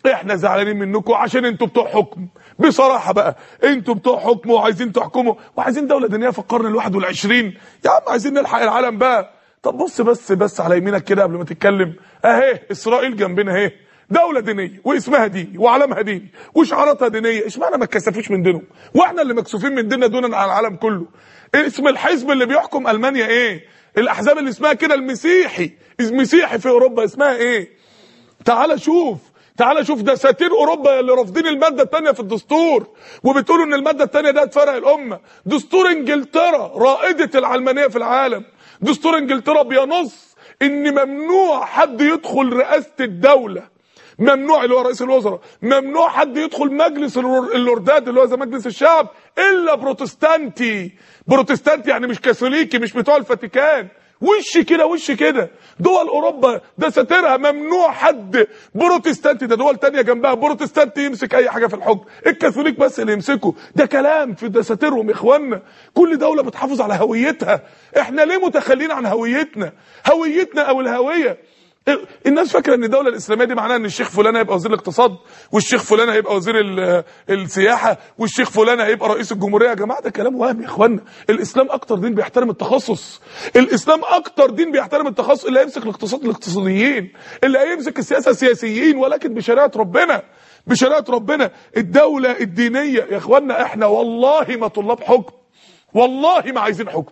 احنا زعلانين منكم عشان انتوا بتوع حكم بصراحه بقى انتوا بتوع حكم وعايزين تحكموا وعايزين دوله دينيه في القرن الواحد والعشرين يا عم عايزين نلحق العالم بقى طب بص بس بس على يمينك كده قبل ما تتكلم اهي اسرائيل جنبنا اهي دولة دينية واسمها ديني وعلمها ديني وشعاراتها دينية اشمعنى ما اتكسفوش من دينهم واحنا اللي مكسوفين من ديننا دونا على العالم كله اسم الحزب اللي بيحكم المانيا ايه الاحزاب اللي اسمها كده المسيحي المسيحي في اوروبا اسمها ايه تعال شوف تعال شوف دساتير اوروبا اللي رافضين الماده الثانيه في الدستور وبتقولوا ان الماده الثانيه ده تفرق الامه دستور انجلترا رائده العلمانيه في العالم دستور انجلترا بينص ان ممنوع حد يدخل رئاسه الدوله ممنوع اللي هو رئيس الوزراء ممنوع حد يدخل مجلس اللور- اللوردات اللي هو زي مجلس الشعب الا بروتستانتي بروتستانتي يعني مش كاثوليكي مش بتوع الفاتيكان وش كده وش كده دول اوروبا دساتيرها ممنوع حد بروتستانتي ده دول تانية جنبها بروتستانتي يمسك اي حاجه في الحكم الكاثوليك بس اللي يمسكه ده كلام في دساتيرهم يا اخوانا كل دوله بتحافظ على هويتها احنا ليه متخلين عن هويتنا هويتنا او الهويه الناس فاكره ان الدوله الاسلاميه دي معناها ان الشيخ فلان هيبقى وزير الاقتصاد والشيخ فلان هيبقى وزير ال- السياحه والشيخ فلان هيبقى رئيس الجمهوريه يا جماعه ده كلام وهم يا اخوانا الاسلام اكتر دين بيحترم التخصص الاسلام اكتر دين بيحترم التخصص اللي هيمسك الاقتصاد الاقتصاديين اللي هيمسك السياسه السياسيين ولكن بشريعه ربنا بشريعه ربنا الدوله الدينيه يا اخوانا احنا والله ما طلاب حكم والله ما عايزين حكم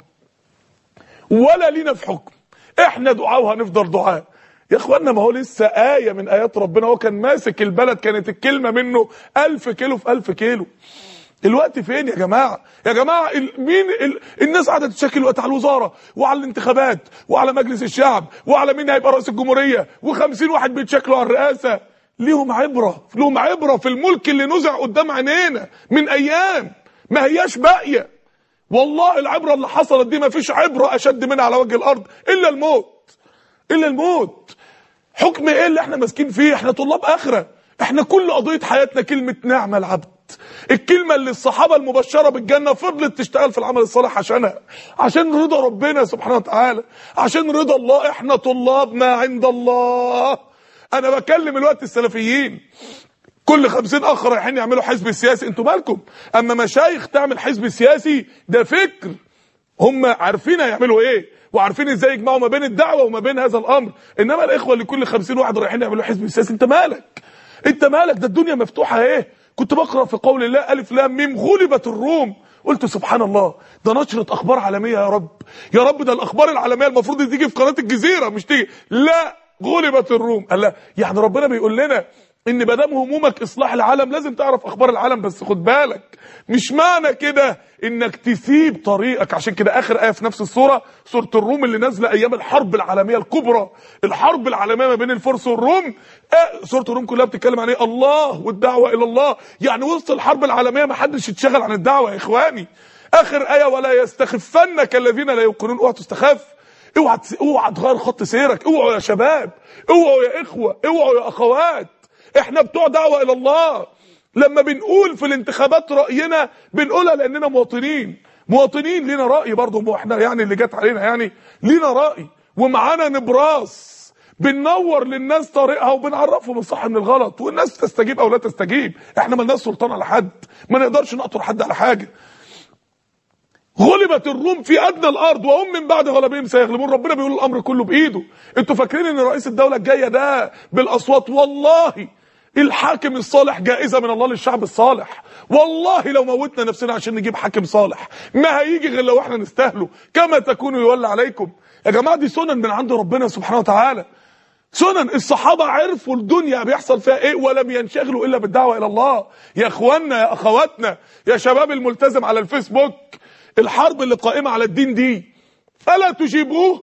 ولا لينا في حكم احنا دعاء وهنفضل دعاء يا اخوانا ما هو لسه آية من آيات ربنا هو كان ماسك البلد كانت الكلمة منه ألف كيلو في ألف كيلو الوقت فين يا جماعة يا جماعة ال- مين ال... الناس قاعدة تشكل وقت على الوزارة وعلى الانتخابات وعلى مجلس الشعب وعلى مين هيبقى رئيس الجمهورية وخمسين واحد بيتشكلوا على الرئاسة ليهم عبرة لهم عبرة في الملك اللي نزع قدام عينينا من أيام ما هياش باقية والله العبرة اللي حصلت دي ما فيش عبرة أشد منها على وجه الأرض إلا الموت إلا الموت حكم إيه اللي إحنا ماسكين فيه إحنا طلاب آخرة إحنا كل قضية حياتنا كلمة نعمة العبد الكلمة اللي الصحابة المبشرة بالجنة فضلت تشتغل في العمل الصالح عشانها عشان رضا ربنا سبحانه وتعالى عشان رضا الله إحنا طلاب ما عند الله أنا بكلم الوقت السلفيين كل خمسين اخ رايحين يعملوا حزب سياسي انتوا مالكم اما مشايخ تعمل حزب سياسي ده فكر هم عارفين هيعملوا ايه وعارفين ازاي يجمعوا ما بين الدعوه وما بين هذا الامر انما الاخوه اللي كل خمسين واحد رايحين يعملوا حزب سياسي انت مالك انت مالك ده الدنيا مفتوحه ايه كنت بقرا في قول الله الف لام ميم غلبت الروم قلت سبحان الله ده نشرة اخبار عالميه يا رب يا رب ده الاخبار العالميه المفروض تيجي في قناه الجزيره مش تيجي لا غلبت الروم قال لا يعني ربنا بيقول لنا ان ما دام همومك اصلاح العالم لازم تعرف اخبار العالم بس خد بالك مش معنى كده انك تسيب طريقك عشان كده اخر ايه في نفس السوره سوره الروم اللي نازله ايام الحرب العالميه الكبرى الحرب العالميه ما بين الفرس والروم آه سوره الروم كلها بتتكلم عن ايه الله والدعوه الى الله يعني وسط الحرب العالميه ما حدش يتشغل عن الدعوه يا اخواني اخر ايه ولا يستخفنك الذين لا يوقنون اوعى تستخف اوعى تس- اوعى تغير خط سيرك اوعوا يا شباب اوعوا يا اخوه اوعوا يا اخوات احنا بتوع دعوه الى الله لما بنقول في الانتخابات راينا بنقولها لاننا مواطنين مواطنين لينا راي برضه مو احنا يعني اللي جت علينا يعني لينا راي ومعانا نبراس بننور للناس طريقها وبنعرفهم الصح من الغلط والناس تستجيب او لا تستجيب احنا ملناش سلطان على حد ما نقدرش نقطر حد على حاجه غلبت الروم في ادنى الارض وهم من بعد غلبهم سيغلبون ربنا بيقول الامر كله بايده انتوا فاكرين ان رئيس الدوله الجايه ده بالاصوات والله الحاكم الصالح جائزه من الله للشعب الصالح والله لو موتنا نفسنا عشان نجيب حاكم صالح ما هيجي غير لو احنا نستاهله كما تكونوا يولى عليكم يا جماعه دي سنن من عند ربنا سبحانه وتعالى سنن الصحابة عرفوا الدنيا بيحصل فيها ايه ولم ينشغلوا الا بالدعوة الى الله يا اخواننا يا اخواتنا يا شباب الملتزم على الفيسبوك الحرب اللي قائمة على الدين دي الا تجيبوه